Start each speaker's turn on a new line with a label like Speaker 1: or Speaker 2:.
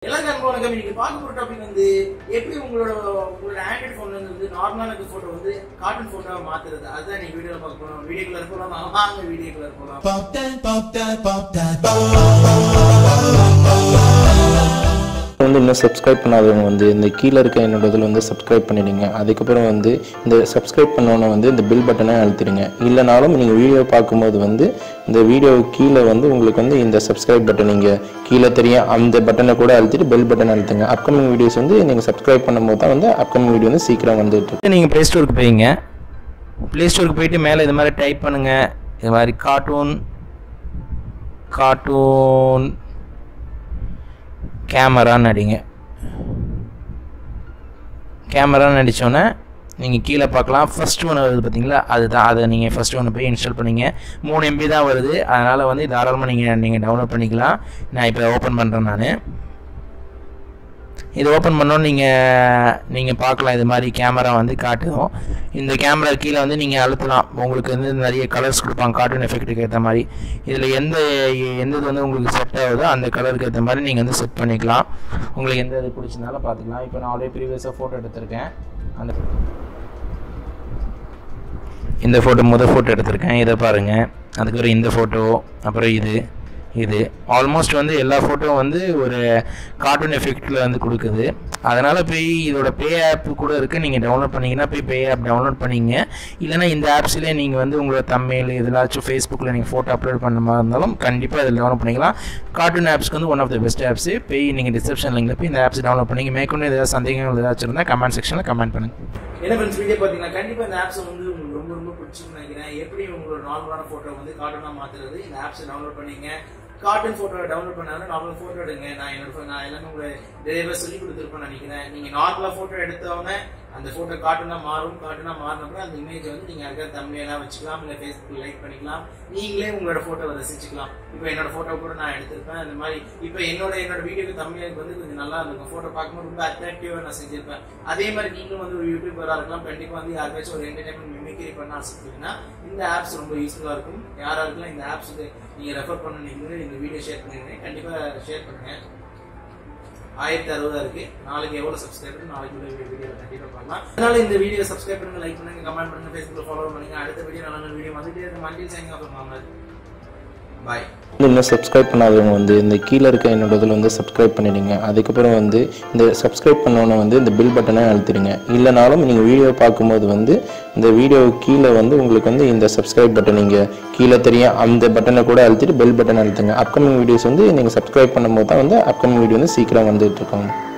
Speaker 1: எல்லாருக்கும் அன்பு வணக்கம் இன்னைக்கு பார்க்க போற டாபிக் வந்து எப்படி உங்களோட உங்களோட ஆண்ட்ராய்ட் போன்ல வந்து நார்மலான போட்டோ வந்து கார்ட்டூன் போட்டோவா மாத்துறது அதுதான் நீங்க வீடியோல பார்க்க போறோம் வீடியோக்குள்ள போலாம் வாங்க வீடியோக்குள்ள போலாம்
Speaker 2: Pop that, pop that, pop that,
Speaker 3: வந்து இன்னும் சப்ஸ்கிரைப் பண்ணாதவங்க வந்து இந்த கீழே இருக்க என்னோட இதில் வந்து சப்ஸ்கிரைப் பண்ணிடுங்க அதுக்கப்புறம் வந்து இந்த சப்ஸ்கிரைப் பண்ணோன்னே வந்து இந்த பில் பட்டனை அழுத்திடுங்க இல்லைனாலும் நீங்கள் வீடியோ பார்க்கும்போது வந்து இந்த வீடியோ கீழே வந்து உங்களுக்கு வந்து இந்த சப்ஸ்கிரைப் பட்டன் நீங்கள் கீழே தெரியும் அந்த பட்டனை கூட அழுத்திட்டு பெல் பட்டன் அழுத்துங்க அப்கமிங் வீடியோஸ் வந்து நீங்கள் சப்ஸ்கிரைப் பண்ணும்போது தான் வந்து அப்கமிங் வீடியோ வந்து சீக்கிரம் வந்துட்டு இருக்கு.
Speaker 4: நீங்கள் ப்ளே ஸ்டோருக்கு போயிங்க ப்ளே ஸ்டோருக்கு போயிட்டு மேலே இது மாதிரி டைப் பண்ணுங்கள் இது மாதிரி கார்ட்டூன் கார்ட்டூன் கேமரான்னு அடிங்க கேமரான்னு அடித்தோன்னே நீங்கள் கீழே பார்க்கலாம் ஃபஸ்ட் ஒன்று வருது பார்த்தீங்களா அதுதான் அதை நீங்கள் ஃபஸ்ட் ஒன்று போய் இன்ஸ்டால் பண்ணீங்க மூணு எம்பி தான் வருது அதனால் வந்து தாராளமாக நீங்கள் நீங்கள் டவுன்லோட் பண்ணிக்கலாம் நான் இப்போ ஓப்பன் பண்ணுறேன் நான் இது ஓப்பன் பண்ணோன்னு நீங்கள் நீங்கள் பார்க்கலாம் இது மாதிரி கேமரா வந்து காட்டும் இந்த கேமரா கீழே வந்து நீங்கள் அழுத்தலாம் உங்களுக்கு வந்து நிறைய கலர்ஸ் கொடுப்பாங்க கார்ட்டூன் எஃபெக்ட்டுக்கு ஏற்ற மாதிரி இதில் எந்த எந்த இது வந்து உங்களுக்கு செட் ஆகுதோ அந்த கலருக்கு ஏற்ற மாதிரி நீங்கள் வந்து செட் பண்ணிக்கலாம் உங்களுக்கு எந்த இது பிடிச்சிருந்தாலும் பார்த்துக்கலாம் இப்போ நான் ஆல்ரெடி ப்ரீவியஸாக ஃபோட்டோ எடுத்திருக்கேன் அந்த இந்த ஃபோட்டோ முத ஃபோட்டோ எடுத்திருக்கேன் இதை பாருங்கள் அதுக்கப்புறம் இந்த ஃபோட்டோ அப்புறம் இது இது ஆல்மோஸ்ட் வந்து எல்லா ஃபோட்டோவும் வந்து ஒரு கார்ட்டூன் எஃபெக்டில் வந்து கொடுக்குது அதனால் போய் இதோட பே ஆப் கூட இருக்குது நீங்கள் டவுன்லோட் பண்ணிங்கன்னா போய் பே ஆப் டவுன்லோட் பண்ணிங்க இல்லைனா இந்த ஆப்ஸ்லேயே நீங்கள் வந்து உங்களோட தமிழ் இதெல்லாச்சும் ஃபேஸ்புக்கில் நீங்கள் ஃபோட்டோ அப்லோட் பண்ண மாதிரி இருந்தாலும் கண்டிப்பாக இதில் டவுன்லோட் பண்ணிக்கலாம் கார்ட்டூன் ஆப்ஸ்க்கு வந்து one of the best apps போய் நீங்கள் டிஸ்கிரிப்ஷன் லிங்கில் போய் இந்த ஆப்ஸ் டவுன்லோட் பண்ணிங்க மேற்கொண்டு ஏதாவது சந்தேகங்கள் ஏதாச்சும் இருந்தால் கமெண்ட் செக்ஷனில் கமெண்ட் பண்ணுங்கள்
Speaker 1: என்ன ஃப்ரெண்ட்ஸ் வீடியோ பாத்தீங்கன்னா கண்டிப்பா இந்த ஆப்ஸ் வந்து உங்களுக்கு ரொம்ப ரொம்ப பிடிச்சிருன்னு நினைக்கிறேன் எப்படி உங்களோட நார்மலான போட்டோ வந்து கார்ட்டூனா மாத்துறது இந்த ஆப்ஸ் டவுன்லோட் பண்ணீங்க கார்ட்டூன் போட்டோ டவுன்லோட் பண்ணாலும் நார்மல் போட்டோ எடுங்க நான் என்னோட phone- நான் எல்லாமே உங்களுக்கு நிறைய சொல்லி கொடுத்துருப்பேன் நினைக்கிறேன் நீங்க நார்மலா போட்டோ எடுத்தவொடனே அந்த போட்டோ கார்ட்டூனா மாறும் கார்ட்டூனா மாறினப்பறம் அந்த இமேஜ் வந்து நீங்க அதுக்காக தம்மையெல்லாம் வச்சுக்கலாம் இல்ல ஃபேஸ்புக் லைக் பண்ணிக்கலாம் நீங்களே உங்களோட போட்டோவை ரசிச்சுக்கலாம் இப்போ என்னோட போட்டோ கூட நான் எடுத்திருப்பேன் அந்த மாதிரி இப்போ என்னோட என்னோட வீடியோக்கு தமிழுக்கு வந்து கொஞ்சம் நல்லா இருக்கும் போட்டோ பார்க்கும்போது ரொம்ப அட்ராக்டிவா நான் செஞ்சிருப்பேன் அதே மாதிரி நீங்களும் வந்து ஒரு யூடியூபரா இருக்கலாம் கண்டிப்பா வந்து யாருக்காச்சும் ஒரு என்டர்டைன்மெண்ட் மிமிக்ரி பண்ண ஆசைப்பட்டீங்கன்னா இந்த ஆப்ஸ் ரொம்ப யூஸ்ஃபுல்லா இருக்கும் யாரா இருக்கலாம் இந்த ஆப்ஸ் நீங்க ரெஃபர் பண்ண நீங்க இந்த வீடியோ ஷேர் பண்ணிருங்க கண்டிப்பா ஷேர் பண்ணுங்க ஆயிரத்தி அறுபதா இருக்கு நாளைக்கு எவ்வளவு சப்ஸ்கிரைபர் நாளைக்கு உள்ள வீடியோ கண்டிப்பா பண்ணலாம் அதனால இந்த வீடியோ சப்ஸ்கிரைப் பண்ணுங்க லைக் பண்ணுங்க கமெண்ட் பண்ணுங்க ஃபேஸ்புக்ல ஃபாலோ பண்ணுங்க அடுத்த வீடியோ நல்ல வீடியோ வந்துட்டே இருக்கு மண்டில் சேங்க அப்புறம் பாய்
Speaker 3: வந்து இன்னும் சப்ஸ்கிரைப் பண்ணாதவங்க வந்து இந்த கீழே இருக்க என்னோட இதில் வந்து சப்ஸ்கிரைப் பண்ணிடுங்க அதுக்கப்புறம் வந்து இந்த சப்ஸ்கிரைப் பண்ணோன்னே வந்து இந்த பில் பட்டனை அழுத்திடுங்க இல்லைனாலும் நீங்கள் வீடியோ பார்க்கும்போது வந்து இந்த வீடியோ கீழே வந்து உங்களுக்கு வந்து இந்த சப்ஸ்கிரைப் பட்டன் நீங்கள் கீழே தெரியும் அந்த பட்டனை கூட அழுத்திட்டு பெல் பட்டன் அழுத்துங்க அப்கமிங் வீடியோஸ் வந்து நீங்கள் சப்ஸ்கிரைப் பண்ணும்போது தான் வந்து அப்கமிங் வீடியோ வந்து சீக்கிரம் வந்துட்டு இருக்கோம்